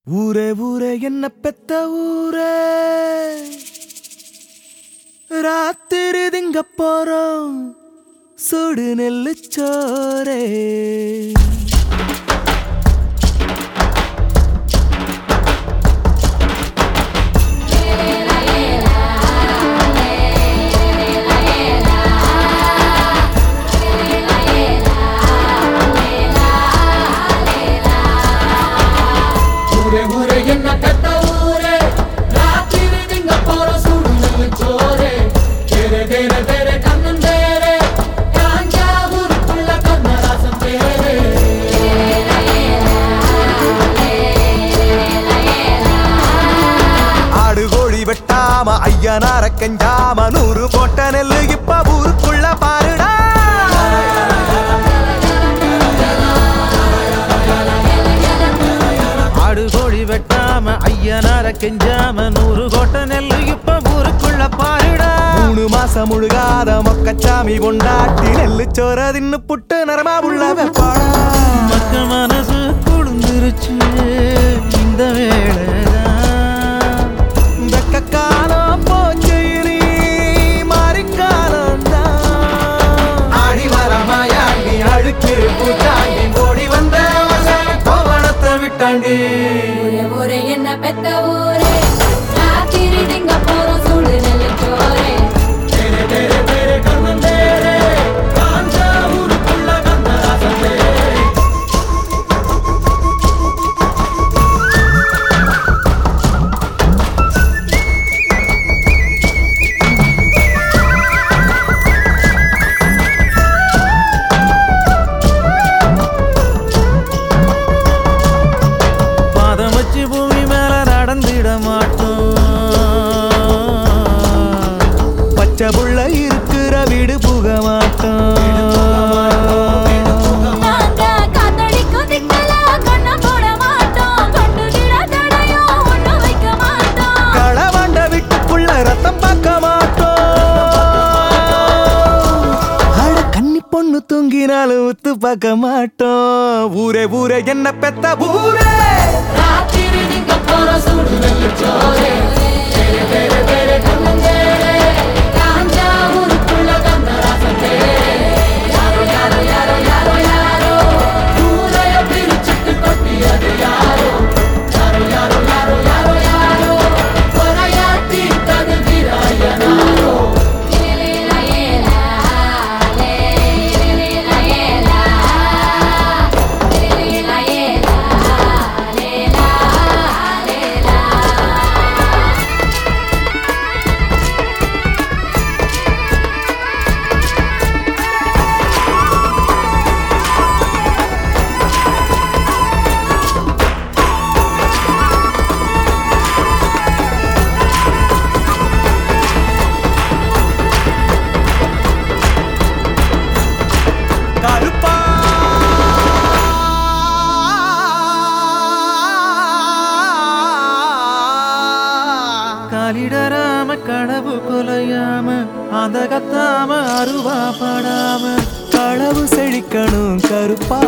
ஊரே ஊரே என்ன பெத்த ஊரே ராத்திரி திங்க போறோம் சுடு நெல்லு சோரே ஊரே ஊரே என்ன பெத்த ஊரே ராத்திரி திங்க போற சுடு நெல்லு சோரே தேரே தேரே தேரே கண்ணன் தேரே காஞ்சா ஊருக்குள்ள கண்ணராசன் தேரே ஆடு கோழி வெட்டாம ஐயனார கெஞ்சாம நூறு போட்ட நெல்லு இப்ப ஊருக்குள்ள பாருடா ஆடு கோழி வெட்டாம ஐயனார கெஞ்சாம நூறு கோட்டை நெல்லு இப்ப ஊருக்குள்ள பாருடா மூணு மாசம் முழுகாத மொக்கச்சாமி கொண்டாட்டி நெல்லு சோற தின்னு புட்டு நரமா உள்ள வெப்பாடா மக்கள் மனசு குளிர்ந்துருச்சு இந்த வேளைதான் வெக்க காலம் போச்சு இனி மாறிக்காலம் ஆடி வரமாயாண்டி அழுக்கு பூச்சாண்டி ஓடி வந்த கோவணத்தை விட்டாண்டி ஊரே ஊரே என்ன பெத்த ஊரே ராத்திரி திங்க போறோம் சுடு நெல்லு சோரே தேரே தேரே தேரே கண்ணன் தேரே காஞ்சா ஊருக்குள்ள கண்ணராசன் தேரே பாதம் வச்சு பூமி மேல நடந்திட மாட்டோம் பச்சை புள்ள இருக்கிற வீடு புக மாட்டோம் நாங்க காத்தடிக்கும் திக்கல கண்ண போட மாட்டோம் கண்டுகிற தடையும் ஒண்ணும் வைக்க மாட்டோம் களவாண்ட வீட்டுக்குள்ள ரத்தம் பார்க்க மாட்டோம் அட கன்னி பொண்ணு தூங்கினாலும் உத்து பார்க்க மாட்டோம் ஊரே ஊரே என்ன பெத்த ஊரே ராத்திரி திங்க போற சுடு நெல்லு சோரே தேரே தேரே தேரே கண்ணன் தேரே காஞ்சா ஊருக்குள்ள கண்ணராசன் தேரே யாரோ யாரோ யாரோ யாரோ யாரோ ஊரைய பிரிச்சுட்டு கொட்டியது யாரோ யாரோ யாரோ யாரோ யாரோ யாரோ கொலையாட்டி தகுதிராயனாரோ ஏலேலா ஏலா லே ஏலேலா ஏலா ஏலேலா ஏலா லேலா லேலா கருப்பா காலிடராம கனவு கொலையாம அந்த கத்தாம அருவா படாம களவு செழிக்கணும் கருப்பா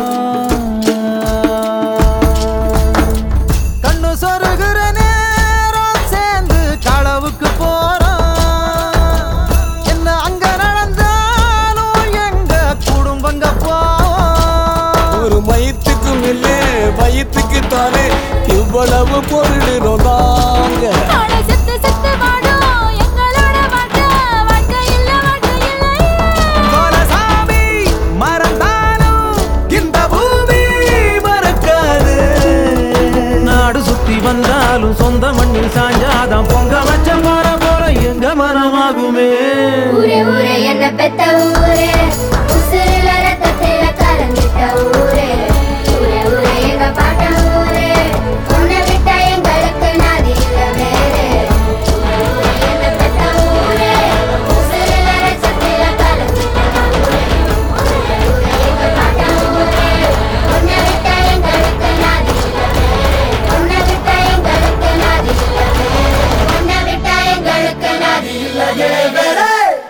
கண்ணு சொருகிற நேரம் சேர்ந்து களவுக்கு போறோம் என்ன அங்க நடந்தாலும் எங்க குடும்பங்க போவோம் ஒரு மயித்துக்கு மேலே வயிற்றுக்கு தானே இவ்வளவு பொருளினோம் நாங்க அட செத்து செத்து வாடும் எங்களோட வாழ்க்கை வாழ்க்கை இல்ல வாழ்க்கை இல்லை கோலசாமி மறந்தாலும் இந்த பூமி மறக்காது நாடு சுத்தி வந்தாலும் சொந்த மண்ணில் சாஞ்சாதான் பொங்க வச்ச போற போற எங்க மனமாகுமே ஊரே ஊரே என்ன பெத்த ஊரே உசுரில ரத்தத்தில கலந்துட்ட ஊரே ஊரே ஊரே எங்க பாட்ட ஊரே உன்னை விட்டா எங்களுக்கு நாதி இல்ல வேறே ஊரே ஊரே என்ன பெத்த ஊரே உசுரில ரத்தத்தில கலந்துட்ட ஊரே ஊரே ஊரே எங்க பாட்ட ஊரே உன்னை விட்டா எங்களுக்கு நாதி இல்ல வேறே உன்னை விட்டா எங்களுக்கு நாதி இல்ல வேறே உன்னை விட்டா எங்களுக்கு நாதி இல்ல வேறே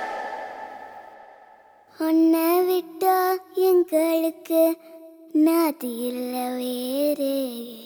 உன்னை விட்டா எங்களுக்கு நாதி இல்ல வேறே